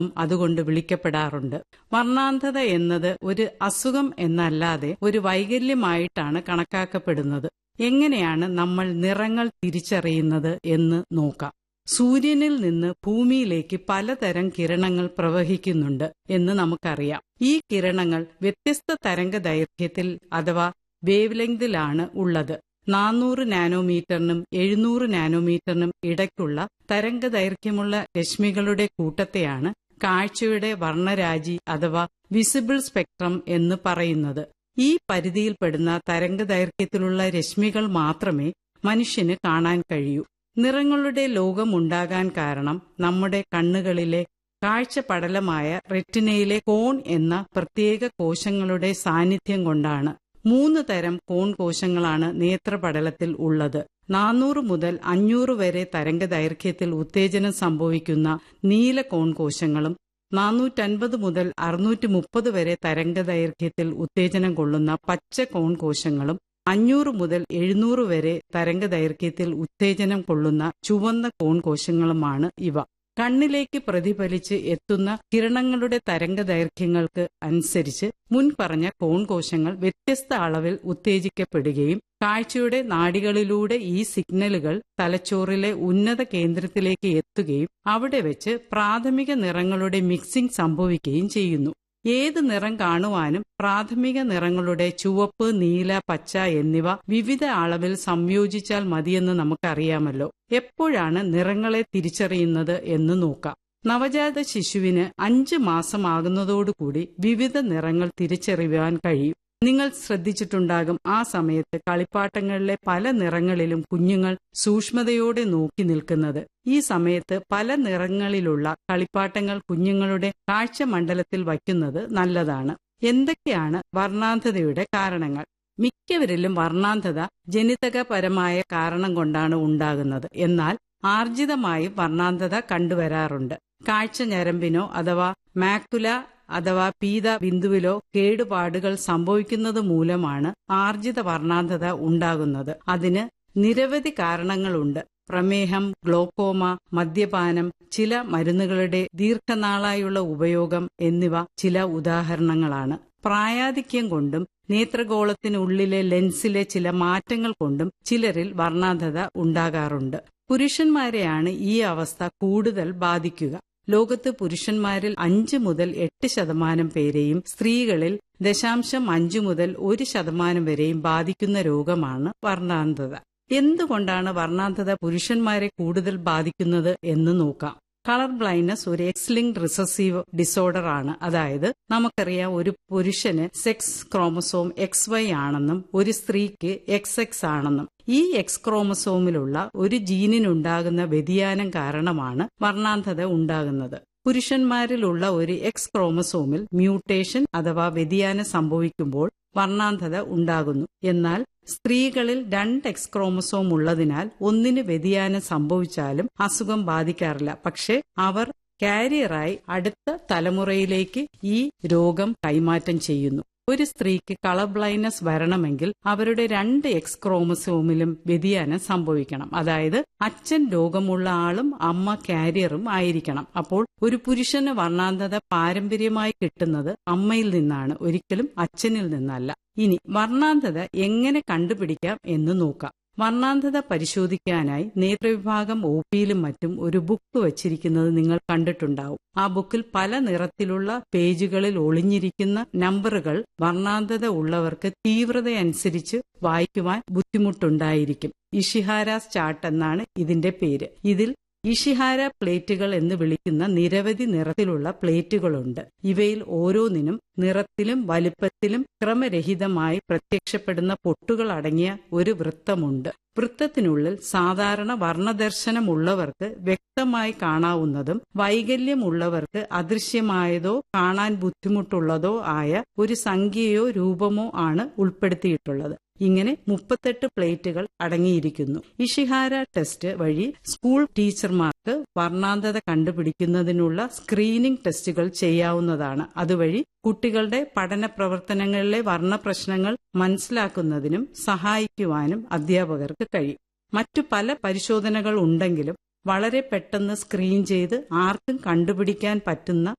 അതുകൊണ്ട് വിളിക്കപ്പെടാറുണ്ട് വർണ്ണാന്ധത എന്നത് ഒരു അസുഖം എന്നല്ലാതെ ഒരു വൈകല്യമായിട്ടാണ് കണക്കാക്കപ്പെടുന്നത് എങ്ങനെയാണ് നമ്മൾ നിറങ്ങൾ തിരിച്ചറിയുന്നത് എന്ന് നോക്കാം സൂര്യനിൽ നിന്ന് ഭൂമിയിലേക്ക് പലതരം കിരണങ്ങൾ പ്രവഹിക്കുന്നുണ്ട് എന്ന് നമുക്കറിയാം ഈ കിരണങ്ങൾ വ്യത്യസ്ത തരംഗ ദൈർഘ്യത്തിൽ അഥവാ വേവ് ലെങ്തിലാണ് ഉള്ളത് നാനൂറ് നാനോമീറ്ററിനും എഴുന്നൂറ് നാനോമീറ്ററിനും ഇടയ്ക്കുള്ള തരംഗ ദൈർഘ്യമുള്ള രശ്മികളുടെ കൂട്ടത്തെയാണ് കാഴ്ചയുടെ വർണ്ണരാജി അഥവാ വിസിബിൾ സ്പെക്ട്രം എന്ന് പറയുന്നത് ഈ പരിധിയിൽപ്പെടുന്ന തരംഗ ദൈർഘ്യത്തിലുള്ള രശ്മികൾ മാത്രമേ മനുഷ്യന് കാണാൻ കഴിയൂ നിറങ്ങളുടെ ലോകമുണ്ടാകാൻ കാരണം നമ്മുടെ കണ്ണുകളിലെ കാഴ്ചപടലമായ റെറ്റിനയിലെ കോൺ എന്ന പ്രത്യേക കോശങ്ങളുടെ സാന്നിധ്യം കൊണ്ടാണ് മൂന്ന് തരം കോൺ കോശങ്ങളാണ് നേത്രപടലത്തിൽ ഉള്ളത് നാനൂറ് മുതൽ അഞ്ഞൂറ് വരെ തരംഗ ദൈർഘ്യത്തിൽ ഉത്തേജനം സംഭവിക്കുന്ന നീല കോൺ കോശങ്ങളും നാനൂറ്റൻപത് മുതൽ അറുന്നൂറ്റി മുപ്പത് വരെ തരംഗ ദൈർഘ്യത്തിൽ ഉത്തേജനം കൊള്ളുന്ന പച്ച കോൺ കോശങ്ങളും അഞ്ഞൂറ് മുതൽ എഴുന്നൂറ് വരെ തരംഗ ദൈർഘ്യത്തിൽ ഉത്തേജനം കൊള്ളുന്ന ചുവന്ന കോൺ കോശങ്ങളുമാണ് ഇവ കണ്ണിലേക്ക് പ്രതിഫലിച്ച് എത്തുന്ന കിരണങ്ങളുടെ തരംഗ ദൈർഘ്യങ്ങൾക്ക് അനുസരിച്ച് മുൻപറഞ്ഞ കോൺ കോശങ്ങൾ വ്യത്യസ്ത അളവിൽ ഉത്തേജിക്കപ്പെടുകയും കാഴ്ചയുടെ നാഡികളിലൂടെ ഈ സിഗ്നലുകൾ തലച്ചോറിലെ ഉന്നത കേന്ദ്രത്തിലേക്ക് എത്തുകയും അവിടെ വെച്ച് പ്രാഥമിക നിറങ്ങളുടെ മിക്സിംഗ് സംഭവിക്കുകയും ചെയ്യുന്നു ഏത് നിറം കാണുവാനും പ്രാഥമിക നിറങ്ങളുടെ ചുവപ്പ് നീല പച്ച എന്നിവ വിവിധ അളവിൽ സംയോജിച്ചാൽ മതിയെന്ന് നമുക്കറിയാമല്ലോ എപ്പോഴാണ് നിറങ്ങളെ തിരിച്ചറിയുന്നത് എന്ന് നോക്കാം നവജാത ശിശുവിന് അഞ്ച് മാസമാകുന്നതോടുകൂടി വിവിധ നിറങ്ങൾ തിരിച്ചറിയുവാൻ കഴിയും നിങ്ങൾ ശ്രദ്ധിച്ചിട്ടുണ്ടാകും ആ സമയത്ത് കളിപ്പാട്ടങ്ങളിലെ പല നിറങ്ങളിലും കുഞ്ഞുങ്ങൾ സൂക്ഷ്മതയോടെ നോക്കി നിൽക്കുന്നത് ഈ സമയത്ത് പല നിറങ്ങളിലുള്ള കളിപ്പാട്ടങ്ങൾ കുഞ്ഞുങ്ങളുടെ കാഴ്ചമണ്ഡലത്തിൽ വയ്ക്കുന്നത് നല്ലതാണ് എന്തൊക്കെയാണ് വർണ്ണാന്ധതയുടെ കാരണങ്ങൾ മിക്കവരിലും വർണ്ണാന്ധത ജനിതകപരമായ കാരണം കൊണ്ടാണ് ഉണ്ടാകുന്നത് എന്നാൽ ആർജിതമായി വർണ്ണാന്ധത കണ്ടുവരാറുണ്ട് കാഴ്ച ഞരമ്പിനോ അഥവാ മാക്കുല അഥവാ പീത ബിന്ദുവിലോ കേടുപാടുകൾ സംഭവിക്കുന്നത് മൂലമാണ് ആർജിത വർണ്ണാന്ധത ഉണ്ടാകുന്നത് അതിന് നിരവധി കാരണങ്ങളുണ്ട് പ്രമേഹം ഗ്ലോക്കോമ മദ്യപാനം ചില മരുന്നുകളുടെ ദീർഘനാളായുള്ള ഉപയോഗം എന്നിവ ചില ഉദാഹരണങ്ങളാണ് പ്രായാധിക്യം കൊണ്ടും നേത്രഗോളത്തിനുള്ളിലെ ലെൻസിലെ ചില മാറ്റങ്ങൾ കൊണ്ടും ചിലരിൽ വർണ്ണാന്ധത ഉണ്ടാകാറുണ്ട് പുരുഷന്മാരെയാണ് ഈ അവസ്ഥ കൂടുതൽ ബാധിക്കുക ലോകത്ത് പുരുഷന്മാരിൽ അഞ്ച് മുതൽ എട്ട് ശതമാനം പേരെയും സ്ത്രീകളിൽ ദശാംശം അഞ്ചു മുതൽ ഒരു ശതമാനം വരെയും ബാധിക്കുന്ന രോഗമാണ് വർണ്ണാന്ധത എന്തുകൊണ്ടാണ് വർണ്ണാന്ധത പുരുഷന്മാരെ കൂടുതൽ ബാധിക്കുന്നത് എന്ന് നോക്കാം കളർ ബ്ലൈൻഡ്നസ് ഒരു എക്സ് ലിങ്ക് റിസസീവ് ഡിസോർഡർ ആണ് അതായത് നമുക്കറിയാം ഒരു പുരുഷന് സെക്സ് ക്രോമസോം എക്സ് വൈ ആണെന്നും ഒരു സ്ത്രീക്ക് എക്സ് എക്സ് ആണെന്നും ഈ എക്സ് ക്രോമസോമിലുള്ള ഒരു ജീനിനുണ്ടാകുന്ന വ്യതിയാനം കാരണമാണ് വർണ്ണാന്ധത ഉണ്ടാകുന്നത് പുരുഷന്മാരിലുള്ള ഒരു എക്സ് ക്രോമസോമിൽ മ്യൂട്ടേഷൻ അഥവാ വ്യതിയാനം സംഭവിക്കുമ്പോൾ വർണ്ണാന്ധത ഉണ്ടാകുന്നു എന്നാൽ സ്ത്രീകളിൽ രണ്ട് എക്സ് ക്രോമസോം ഉള്ളതിനാൽ ഒന്നിന് വ്യതിയാനം സംഭവിച്ചാലും അസുഖം ബാധിക്കാറില്ല പക്ഷെ അവർ കാരിയറായി അടുത്ത തലമുറയിലേക്ക് ഈ രോഗം കൈമാറ്റം ചെയ്യുന്നു ഒരു സ്ത്രീക്ക് കളർ ബ്ലൈൻഡ്നസ് വരണമെങ്കിൽ അവരുടെ രണ്ട് എക്സ് ക്രോമസോമിലും വ്യതിയാനം സംഭവിക്കണം അതായത് അച്ഛൻ രോഗമുള്ള ആളും അമ്മ കാരിയറും ആയിരിക്കണം അപ്പോൾ ഒരു പുരുഷന് വർണ്ണാന്ധത പാരമ്പര്യമായി കിട്ടുന്നത് അമ്മയിൽ നിന്നാണ് ഒരിക്കലും അച്ഛനിൽ നിന്നല്ല ഇനി വർണ്ണാന്ധത എങ്ങനെ കണ്ടുപിടിക്കാം എന്ന് നോക്കാം വർണ്ണാന്ധത പരിശോധിക്കാനായി നേത്രവിഭാഗം ഒ പിയിലും മറ്റും ഒരു ബുക്ക് വച്ചിരിക്കുന്നത് നിങ്ങൾ കണ്ടിട്ടുണ്ടാവും ആ ബുക്കിൽ പല നിറത്തിലുള്ള പേജുകളിൽ ഒളിഞ്ഞിരിക്കുന്ന നമ്പറുകൾ വർണ്ണാന്ധത ഉള്ളവർക്ക് തീവ്രതയനുസരിച്ച് വായിക്കുവാൻ ബുദ്ധിമുട്ടുണ്ടായിരിക്കും ഇഷിഹാരാസ് ചാർട്ട് എന്നാണ് ഇതിന്റെ പേര് ഇതിൽ ഇഷിഹാര പ്ലേറ്റുകൾ എന്ന് വിളിക്കുന്ന നിരവധി നിറത്തിലുള്ള പ്ലേറ്റുകളുണ്ട് ഇവയിൽ ഓരോന്നിനും നിറത്തിലും വലിപ്പത്തിലും ക്രമരഹിതമായി പ്രത്യക്ഷപ്പെടുന്ന പൊട്ടുകൾ അടങ്ങിയ ഒരു വൃത്തമുണ്ട് വൃത്തത്തിനുള്ളിൽ സാധാരണ വർണ്ണദർശനമുള്ളവർക്ക് വ്യക്തമായി കാണാവുന്നതും വൈകല്യമുള്ളവർക്ക് അദൃശ്യമായതോ കാണാൻ ബുദ്ധിമുട്ടുള്ളതോ ആയ ഒരു സംഖ്യയോ രൂപമോ ആണ് ഉൾപ്പെടുത്തിയിട്ടുള്ളത് ഇങ്ങനെ മുപ്പത്തെട്ട് പ്ലേറ്റുകൾ അടങ്ങിയിരിക്കുന്നു ഇഷിഹാര ടെസ്റ്റ് വഴി സ്കൂൾ ടീച്ചർമാർക്ക് വർണ്ണാന്ധത കണ്ടുപിടിക്കുന്നതിനുള്ള സ്ക്രീനിംഗ് ടെസ്റ്റുകൾ ചെയ്യാവുന്നതാണ് അതുവഴി കുട്ടികളുടെ പഠന പ്രവർത്തനങ്ങളിലെ വർണ്ണ പ്രശ്നങ്ങൾ മനസ്സിലാക്കുന്നതിനും സഹായിക്കുവാനും അധ്യാപകർക്ക് കഴിയും മറ്റു പല പരിശോധനകൾ ഉണ്ടെങ്കിലും വളരെ പെട്ടെന്ന് സ്ക്രീൻ ചെയ്ത് ആർക്കും കണ്ടുപിടിക്കാൻ പറ്റുന്ന